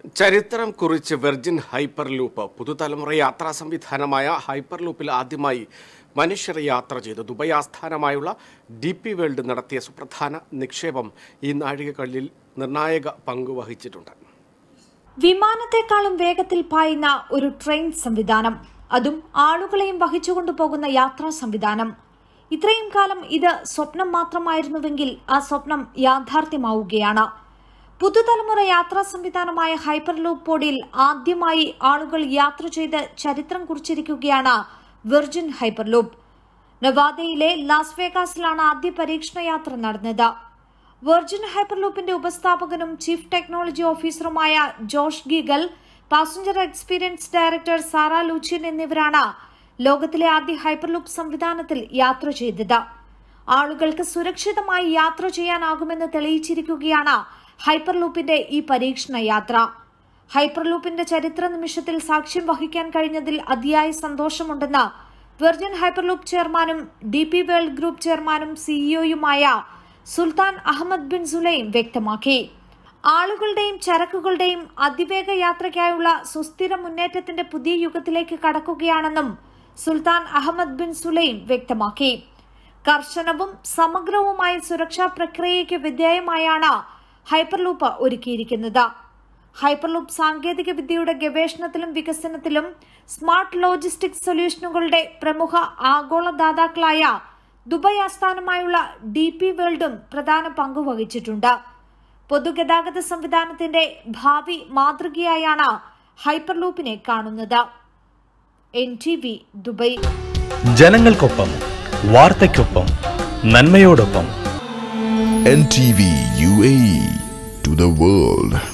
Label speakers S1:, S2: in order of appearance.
S1: ചരിത്രം കുറിച്ച് virgin hyper loop പുതുതലമുറ യാത്രാ സംവിധാനമായ ഹൈപ്പർ ലൂപ്പിൽ ആദ്യമായി മനുഷ്യർ യാത്ര ചെയ്തു ദുബായ് ആസ്ഥാനമായുള്ള ഡി പി വേൾഡ് നടത്തിയ സുപ്രധാന നിക്ഷേപം ഈ നാഴികക്കല്ലിൽ നിർണായക പങ്ക് വഹിച്ചിട്ടുണ്ട്
S2: വിമാനത്തെക്കാളും വേഗത്തിൽ പായുന്ന ഒരു ട്രെയിൻ സംവിധാനം അതും ആളുകളെയും വഹിച്ചുകൊണ്ടു പോകുന്ന യാത്രാ സംവിധാനം ഇത്രയും കാലം ഇത് സ്വപ്നം മാത്രമായിരുന്നുവെങ്കിൽ ആ സ്വപ്നം യാഥാർത്ഥ്യമാവുകയാണ് പുതുതലമുറ യാത്രാ സംവിധാനമായ ഹൈപ്പർ ലൂപ്പ് പോഡിൽ ആദ്യമായി ആളുകൾ യാത്ര ചെയ്ത് ചരിത്രം കുറിച്ചിരിക്കുകയാണ് വെർജിൻ ഹൈപ്പർ ലൂപ്പ് നവാദയിലെ ലാസ് വേഗാസിലാണ് ആദ്യ പരീക്ഷണ യാത്ര നടന്നത് വെർജിൻ ഹൈപ്പർലൂപ്പിന്റെ ഉപസ്ഥാപകനും ചീഫ് ടെക്നോളജി ഓഫീസറുമായ Josh Giegel passenger experience director Sara Luchian എന്നിവരാണ് ലോകത്തിലെ ആദ്യ ഹൈപ്പർലൂപ്പ് സംവിധാനത്തിൽ യാത്ര ചെയ്തത് ആളുകൾക്ക് സുരക്ഷിതമായി യാത്ര ചെയ്യാനാകുമെന്ന് തെളിയിച്ചിരിക്കുകയാണ് ഹൈപ്പർലൂപ്പിന്റെ ഈ പരീക്ഷണ യാത്ര ഹൈപ്പർലൂപ്പിന്റെ ചരിത്ര നിമിഷത്തിൽ സാക്ഷ്യം വഹിക്കാൻ കഴിഞ്ഞതിൽ അതിയായ സന്തോഷമുണ്ടെന്ന് വെർജിൻ ഹൈപ്പർലൂപ്പ് ചെയർമാനും ഡി പി വേൾഡ് ഗ്രൂപ്പ് ചെയർമാനും സിഇഒയുമായ സുൽത്താൻ അഹമ്മദ് ബിൻ സുലൈം വ്യക്തമാക്കി ആളുകളുടെയും ചരക്കുകളുടെയും അതിവേഗ യാത്രയ്ക്കായുള്ള സുസ്ഥിര മുന്നേറ്റത്തിന്റെ പുതിയ യുഗത്തിലേക്ക് കടക്കുകയാണെന്നും സുൽത്താൻ അഹമ്മദ് ബിൻ സുലൈം വ്യക്തമാക്കി കർശനവും സമഗ്രവുമായ സുരക്ഷാ പ്രക്രിയയ്ക്ക് വിധേയമായാണ് ഹൈപ്പർലൂപ്പ് ഒരുക്കിയിരിക്കുന്നത് ഹൈപ്പർലൂപ്പ് സാങ്കേതിക വിദ്യയുടെ ഗവേഷണത്തിലും വികസനത്തിലും സ്മാർട്ട് ലോജിസ്റ്റിക്സ് സൊല്യൂഷനുകളുടെ പ്രമുഖ ആഗോള ദാതാക്കളായ ദുബായ് ആസ്ഥാനമായുള്ള ഡി പി വേൾഡും പ്രധാന പങ്ക് വഹിച്ചിട്ടുണ്ട് പൊതുഗതാഗത സംവിധാനത്തിന്റെ ഭാവി മാതൃകയായാണ് ഹൈപ്പർലൂപ്പിനെ കാണുന്നത് എൻ ടി വി ദുബായ്
S3: ജനങ്ങൾക്കൊപ്പം വാർത്തയ്ക്കൊപ്പം നന്മയോടൊപ്പം
S4: NTV UAE to the world.